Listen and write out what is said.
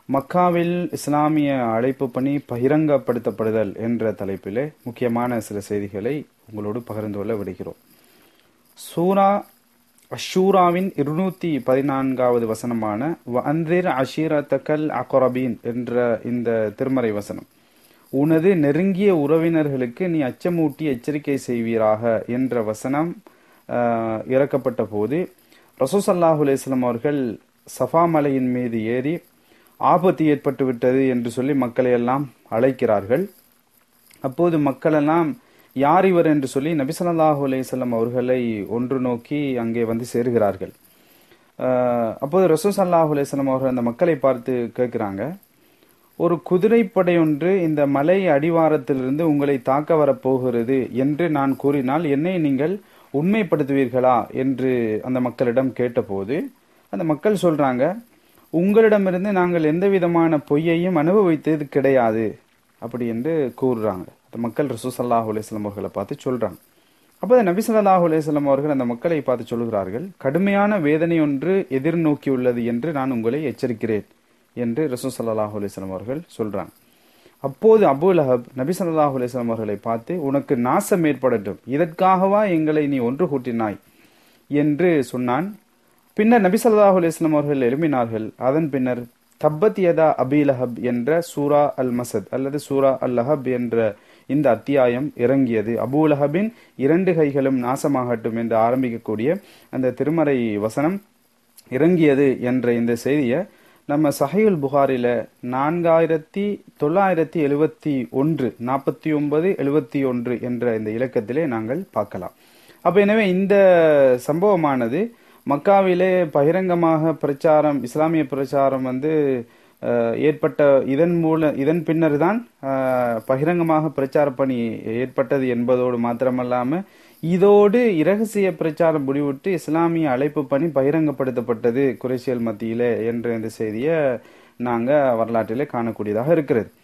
மக்காவில் இஸ்லாமிய அழைப்பு பணி பகிரங்கப்படுத்தப்படுதல் என்ற தலைப்பிலே முக்கியமான சில செய்திகளை உங்களோடு பகிர்ந்து கொள்ள விடுகிறோம் சூரா அஷூராவின் இருநூத்தி பதினான்காவது வசனமான வந்திர் அஷீரத்தக்கல் அகரபீன் என்ற இந்த திருமறை வசனம் உனது நெருங்கிய உறவினர்களுக்கு நீ அச்சமூட்டி எச்சரிக்கை செய்வீராக என்ற வசனம் ஆஹ், இறக்கப்பட்ட போது ரசூசல்லாஹு அலையம் அவர்கள் சஃபா மலையின் மீது ஏறி ஆபத்து ஏற்பட்டு விட்டது என்று சொல்லி மக்களை எல்லாம் அழைக்கிறார்கள் அப்போது மக்களெல்லாம் யார் இவர் என்று சொல்லி நபி ஸல்லல்லாஹு அலைஹி வஸல்லம் அவர்களை ஒன்று நோக்கி அங்கே வந்து சேருகிறார்கள் ஆஹ் அப்போது ரசூல் ஸல்லல்லாஹு அலைஹி வஸல்லம் அவர்கள் அந்த மக்களை பார்த்து கேட்கிறாங்க ஒரு குதிரைப்படை ஒன்று இந்த மலை அடிவாரத்திலிருந்து உங்களை தாக்க வரப்போகிறது என்று நான் கூறினால் என்னை நீங்கள் உண்மைப்படுத்துவீர்களா என்று அந்த மக்களிடம் கேட்டபோது அந்த மக்கள் சொல்றாங்க உங்களிடமிருந்து நாங்கள் எந்த விதமான பொய்யையும் அனுபவித்தது கிடையாது அப்படி என்று கூறுறாங்க அந்த மக்கள் ரசூ சல்லாஹூ அலையம் அவர்களை பார்த்து சொல்றாங்க அப்போ நபி ஸல்லல்லாஹு அலைஹி வஸல்லம் அவர்கள் அந்த மக்களை பார்த்து சொல்கிறார்கள் கடுமையான வேதனை ஒன்று எதிர்நோக்கியுள்ளது என்று நான் உங்களை எச்சரிக்கிறேன் என்று ரசூ ஸல்லல்லாஹு அலைஹி வஸல்லம் அவர்கள் சொல்றாங்க அப்போது அபூ லஹப் நபி ஸல்லல்லாஹு அலைஹி வஸல்லம் அவர்களை பார்த்து உனக்கு நாசம் ஏற்படட்டும் இதற்காகவா எங்களை நீ ஒன்று கூட்டினாய் என்று சொன்னான் பின்னர் நபி ஸல்லல்லாஹு அலைஹி வஸல்லம் அவர்கள் எழுப்பினார்கள் அதன் பின்னர் தப்பத் யதா அபி லஹப் என்ற சூரா அல் மசத் அல்லது சூரா அல் லஹப் என்ற இந்த அத்தியாயம் இறங்கியது அபூ லஹபின் இரண்டு கைகளும் நாசமாகட்டும் என்று ஆரம்பிக்கக்கூடிய அந்த திருமறை வசனம் இறங்கியது என்ற இந்த செய்தியை நம்ம சஹீல் புகாரில நான்காயிரத்தி தொள்ளாயிரத்தி எழுவத்தி ஒன்று நாற்பத்தி ஒன்பது எழுவத்தி ஒன்று என்ற இந்த இலக்கத்திலே நாங்கள் பார்க்கலாம் அப்ப எனவே இந்த சம்பவமானது மக்காவிலே பகிரங்கமாக பிரச்சாரம் இஸ்லாமிய பிரச்சாரம் வந்து அஹ், ஏற்பட்ட இதன் மூல இதன் பின்னர் தான் பகிரங்கமாக பிரச்சார பணி ஏற்பட்டது என்பதோடு மாத்திரமல்லாம இதோடு இரகசிய பிரச்சாரம் முடிவிட்டு இஸ்லாமிய அழைப்பு பணி பகிரங்கப்படுத்தப்பட்டது குறைசியல் மத்தியிலே என்ற இந்த செய்தியை நாங்க வரலாற்றிலே காணக்கூடியதாக இருக்கிறது